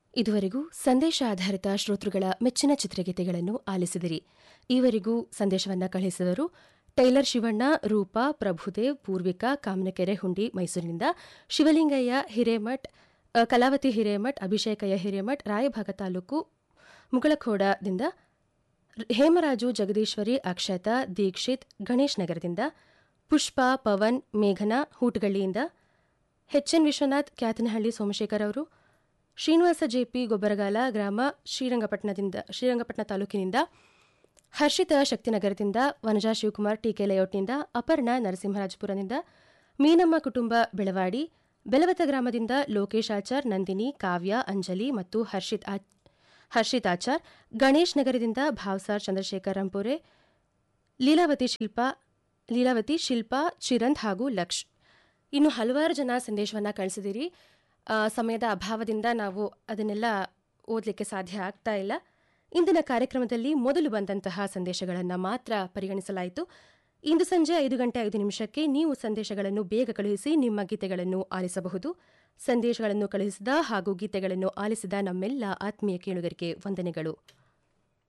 ಇದುವರೆಗೂ ಸಂದೇಶ ಆಧಾರಿತ ಶ್ರೋತೃಗಳ ಮೆಚ್ಚಿನ ಚಿತ್ರಗೀತೆಗಳನ್ನು ಆಲಿಸಿದಿರಿ ಈವರೆಗೂ ಸಂದೇಶವನ್ನ ಕಳುಹಿಸಿದವರು ಟೈಲರ್ ಶಿವಣ್ಣ ರೂಪಾ ಪ್ರಭುದೇವ್ ಪೂರ್ವಿಕಾ ಕಾಮನಕೆರೆ ಹುಂಡಿ ಮೈಸೂರಿನಿಂದ ಶಿವಲಿಂಗಯ್ಯ ಹಿರೇಮಠ್ ಅ, ಕಲಾವತಿ ಹಿರೇಮಠ್ ಅಭಿಷೇಕಯ್ಯ ಹಿರೇಮಠ್ ರಾಯಭಾಗ ತಾಲೂಕು ಮುಗಳಖೋಡದಿಂದ ಹೇಮರಾಜು ಜಗದೀಶ್ವರಿ ಅಕ್ಷತಾ ದೀಕ್ಷಿತ್ ಗಣೇಶ್ ನಗರದಿಂದ ಪುಷ್ಪಾ ಪವನ್ ಮೇಘನಾ ಹೂಟಗಳ್ಳಿಯಿಂದ ಎಚ್ಎನ್ ವಿಶ್ವನಾಥ್ ಕ್ಯಾತನಹಳ್ಳಿ ಸೋಮಶೇಖರ್ ಅವರು ಶ್ರೀನಿವಾಸ ಜೆಪಿ ಗೊಬ್ಬರಗಾಲ ಗ್ರಾಮ ಶ್ರೀರಂಗಪಟ್ಟಣದಿಂದ ಶ್ರೀರಂಗಪಟ್ಟಣ ತಾಲೂಕಿನಿಂದ ಹರ್ಷಿತಾ ಶಕ್ತಿನಗರದಿಂದ ವನಜಾ ಶಿವಕುಮಾರ್ ಟಿಕೆ ಲೇಔಟ್ನಿಂದ ಅಪರ್ಣ ನರಸಿಂಹರಾಜಪುರದಿಂದ ಮೀನಮ್ಮ ಕುಟುಂಬ ಬೆಳವಾಡಿ ಬೆಲವತ ಗ್ರಾಮದಿಂದ ಲೋಕೇಶ್ ಆಚಾರ್ ನಂದಿನಿ ಕಾವ್ಯ ಅಂಜಲಿ ಮತ್ತು ಹರ್ಷಿತ್ ಆ- ಹರ್ಷಿತ್ ಆಚಾರ್ ಗಣೇಶ್ ನಗರದಿಂದ ಭಾವ್ಸಾರ್ ಚಂದ್ರಶೇಖರ್ ರಂಪುರೆ ಲೀಲಾವತಿ ಶಿಲ್ಪಾ ಲೀಲಾವತಿ ಶಿಲ್ಪಾ ಚಿರಂತ್ ಹಾಗೂ ಲಕ್ಷ್ ಇನ್ನು ಹಲವಾರು ಜನ ಸಂದೇಶವನ್ನ ಕಳಿಸಿದಿರಿ ಆ, ಸಮಯದ ಅಭಾವದಿಂದ ನಾವು ಅದನ್ನೆಲ್ಲ ಓದಲಿಕ್ಕೆ ಸಾಧ್ಯ ಆಗ್ತಾ ಇಲ್ಲ ಇಂದಿನ ಕಾರ್ಯಕ್ರಮದಲ್ಲಿ ಮೊದಲು ಬಂದಂತಹ ಸಂದೇಶಗಳನ್ನು ಮಾತ್ರ ಪರಿಗಣಿಸಲಾಯಿತು ಇಂದು ಸಂಜೆ ಐದು ಗಂಟೆ ಐದು ನಿಮಿಷಕ್ಕೆ ನೀವು ಸಂದೇಶಗಳನ್ನು ಬೇಗ ಕಳುಹಿಸಿ ನಿಮ್ಮ ಗೀತೆಗಳನ್ನು ಆಲಿಸಬಹುದು ಸಂದೇಶಗಳನ್ನು ಕಳುಹಿಸಿದ ಹಾಗೂ ಗೀತೆಗಳನ್ನು ಆಲಿಸಿದ ನಮ್ಮೆಲ್ಲ ಆತ್ಮೀಯ ಕೇಳುಗರಿಗೆ ವಂದನೆಗಳು